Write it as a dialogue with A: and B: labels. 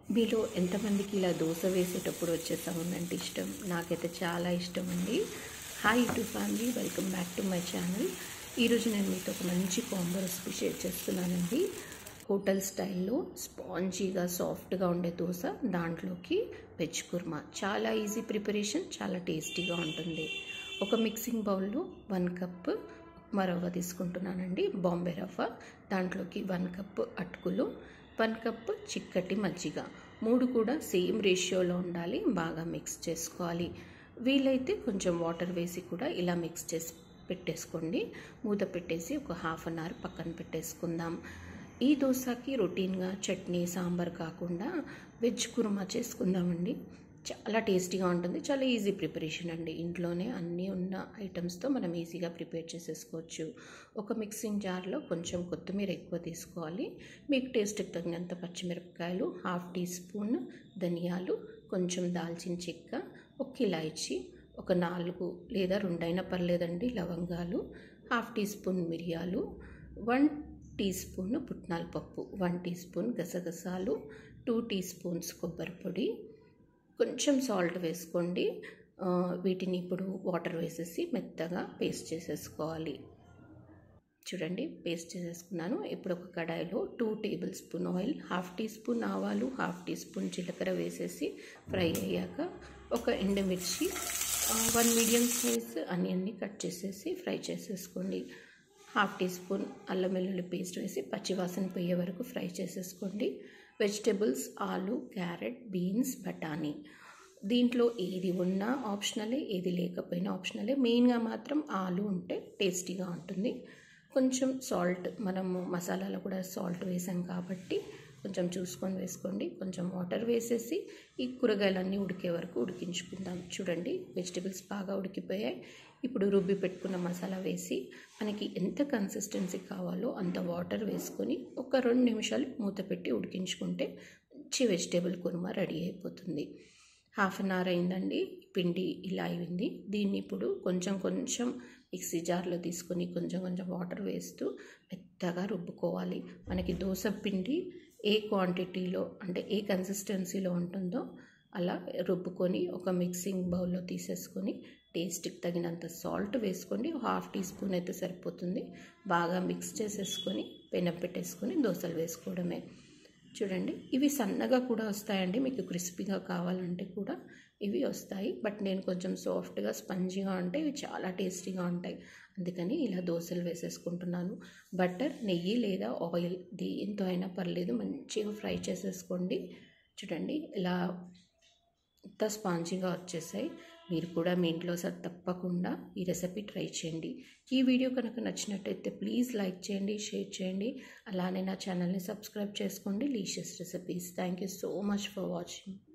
A: మీలో ఎంతమందికి ఇలా దోశ వేసేటప్పుడు వచ్చే సౌండ్ అంటే ఇష్టం నాకైతే చాలా ఇష్టం అండి hi YouTube family welcome back to my channel ఈరోజు నేను మీతో ఒక మంచి కాంబో రెసిపీ షేర్ చేస్తున్నానండి హోటల్ స్టైల్లో స్పాంజీగా సాఫ్ట్గా ఉండే దోశ దాంట్లోకి వెజ్ కుర్మా చాలా ఈజీ ప్రిపరేషన్ చాలా టేస్టీగా ఉంటుంది ఒక మిక్సింగ్ బౌల్లో వన్ కప్ ఉప్మా రవ్వ తీసుకుంటున్నానండి బాంబే రవ్వ దాంట్లోకి వన్ కప్ అటుకులు వన్ కప్ చిక్కటి మజ్జిగ మూడు కూడా సేమ్ రేషియోలో ఉండాలి బాగా మిక్స్ చేసుకోవాలి వీలైతే కొంచెం వాటర్ వేసి కూడా ఇలా మిక్స్ చేసి పెట్టేసుకోండి మూత పెట్టేసి ఒక హాఫ్ అన్ అవర్ పక్కన పెట్టేసుకుందాం ఈ దోశకి రొటీన్గా చట్నీ సాంబార్ కాకుండా వెజ్ కుర్మా చేసుకుందామండి చాలా టేస్టీగా ఉంటుంది చాలా ఈజీ ప్రిపరేషన్ అండి ఇంట్లోనే అన్నీ ఉన్న ఐటమ్స్తో మనం ఈజీగా ప్రిపేర్ చేసేసుకోవచ్చు ఒక మిక్సింగ్ జార్లో కొంచెం కొత్తిమీర ఎక్కువ తీసుకోవాలి మీకు టేస్ట్కి తగినంత పచ్చిమిరపకాయలు హాఫ్ టీ స్పూన్ ధనియాలు కొంచెం దాల్చిన చెక్క ఒక ఇలాయచి ఒక నాలుగు లేదా రెండైనా పర్లేదండి లవంగాలు హాఫ్ టీ స్పూన్ మిరియాలు వన్ టీ స్పూన్ పుట్నాల పప్పు వన్ టీ స్పూన్ గసగసాలు టూ టీ స్పూన్స్ కొబ్బరి పొడి కొంచెం సాల్ట్ వేసుకోండి వీటిని ఇప్పుడు వాటర్ వేసేసి మెత్తగా పేస్ట్ చేసేసుకోవాలి చూడండి పేస్ట్ చేసేసుకున్నాను ఇప్పుడు ఒక కడాయిలో two tablespoon oil half teaspoon ఆవాలు హాఫ్ టీ స్పూన్ జీలకర్ర వేసేసి ఫ్రై అయ్యాక ఒక ఎండుమిర్చి వన్ మీడియం సైజ్ అన్నీ కట్ చేసేసి ఫ్రై చేసేసుకోండి హాఫ్ టీ స్పూన్ అల్లం వెల్లుల్లి పేస్ట్ వేసి పచ్చివాసన పోయే వరకు ఫ్రై చేసేసుకోండి వెజిటేబుల్స్ ఆలు క్యారెట్ బీన్స్ బఠానీ దీంట్లో ఏది ఉన్నా ఆప్షనలే ఏది లేకపోయినా ఆప్షనలే మెయిన్గా మాత్రం ఆలు ఉంటే టేస్టీగా ఉంటుంది కొంచెం సాల్ట్ మనము మసాలాలో కూడా సాల్ట్ వేసాం కాబట్టి కొంచెం చూసుకొని వేసుకోండి కొంచెం వాటర్ వేసేసి ఈ కూరగాయలన్నీ ఉడికే వరకు ఉడికించుకుందాం చూడండి వెజిటేబుల్స్ బాగా ఉడికిపోయాయి ఇప్పుడు రుబ్బి పెట్టుకున్న మసాలా వేసి మనకి ఎంత కన్సిస్టెన్సీ కావాలో అంత వాటర్ వేసుకొని ఒక రెండు నిమిషాలు మూత పెట్టి ఉడికించుకుంటే మంచి వెజిటేబుల్ కుర్మా రెడీ అయిపోతుంది హాఫ్ అన్ అవర్ అయిందండి పిండి ఇలా అయింది దీన్ని ఇప్పుడు కొంచెం కొంచెం మిక్సీ జార్లో తీసుకొని కొంచెం కొంచెం వాటర్ వేస్తూ మెత్తగా రుబ్బుకోవాలి మనకి దోశ పిండి ఏ క్వాంటిటీలో అంటే ఏ కన్సిస్టెన్సీలో ఉంటుందో అలా రుబ్బుకొని ఒక మిక్సింగ్ బౌల్లో తీసేసుకొని టేస్ట్కి తగినంత సాల్ట్ వేసుకోండి హాఫ్ టీ స్పూన్ అయితే సరిపోతుంది బాగా మిక్స్ చేసేసుకొని పెనం పెట్టేసుకొని దోశలు వేసుకోవడమే చూడండి ఇవి సన్నగా కూడా వస్తాయండి మీకు క్రిస్పీగా కావాలంటే కూడా ఇవి వస్తాయి బట్ నేను కొంచెం సాఫ్ట్గా స్పంజీగా ఉంటే ఇవి చాలా టేస్టీగా ఉంటాయి అందుకని ఇలా దోశలు వేసేసుకుంటున్నాను బటర్ నెయ్యి లేదా ఆయిల్ దేంతో అయినా పర్లేదు మంచిగా ఫ్రై చేసేసుకోండి చూడండి ఇలా ఇంత స్పాంజీగా వచ్చేసాయి మీరు కూడా మీ ఇంట్లో సార్ తప్పకుండా ఈ రెసిపీ ట్రై చేయండి ఈ వీడియో కనుక నచ్చినట్టయితే ప్లీజ్ లైక్ చేయండి షేర్ చేయండి అలానే నా ఛానల్ని సబ్స్క్రైబ్ చేసుకోండి లీషియస్ recipes thank you so much for watching